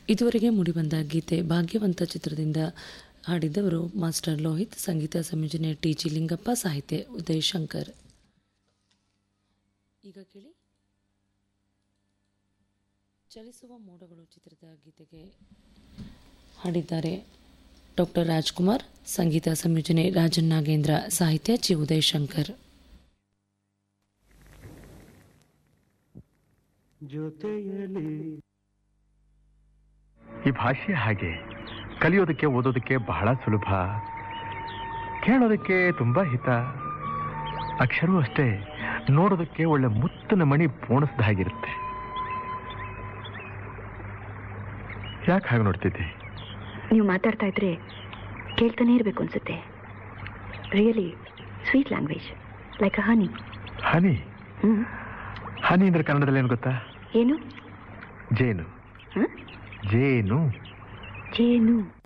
ಇದುವರೆಗೆ ಮೂಡಿಬಂದ ಗೀತೆ ಭಾಗ್ಯವಂತ ಚಿತ್ರದಿಂದ ಹಾಡಿದ್ದವರು ಮಾಸ್ಟರ್ ಲೋಹಿತ್ ಸಂಗೀತ ಸಂಯೋಜನೆ ಟಿ ಜಿ ಲಿಂಗಪ್ಪ ಸಾಹಿತ್ಯ ಉದಯ್ ಶಂಕರ್ ಈಗ ಕೇಳಿ ಚಲಿಸುವ ಮೋಡಗಳು ಚಿತ್ರದ ಗೀತೆಗೆ ಹಾಡಿದ್ದಾರೆ ಡಾಕ್ಟರ್ ರಾಜ್ಕುಮಾರ್ ಸಂಗೀತ ಸಂಯೋಜನೆ ರಾಜನ್ ನಾಗೇಂದ್ರ ಸಾಹಿತ್ಯ ಚಿ ಉದಯ್ ಶಂಕರ್ ಜೊತೆಯಲಿ ಈ ಭಾಷೆ ಹಾಗೆ ಕಲಿಯೋದಕ್ಕೆ ಓದೋದಕ್ಕೆ ಬಹಳ ಸುಲಭ ಕೇಳೋದಕ್ಕೆ ತುಂಬಾ ಹಿತ ಅಕ್ಷರವೂ ಅಷ್ಟೇ ನೋಡೋದಕ್ಕೆ ಒಳ್ಳೆ ಮುತ್ತಿನ ಮಣಿ ಪೋಣಿಸ್ದ ಹಾಗಿರುತ್ತೆ ಯಾಕೆ ಹಾಗೆ ನೋಡ್ತಿದ್ದೆ ನೀವು ಮಾತಾಡ್ತಾ ಇದ್ರೆ ಕೇಳ್ತಾನೆ ಇರಬೇಕು ಅನ್ಸುತ್ತೆ really sweet language like a honey honey hmm honey ಅಂದ್ರೆ ಕನ್ನಡದಲ್ಲಿ ಏನು ಗೊತ್ತಾ ಏನು ಜೇನು ಹಾಂ ಜೇನು ಜೇನು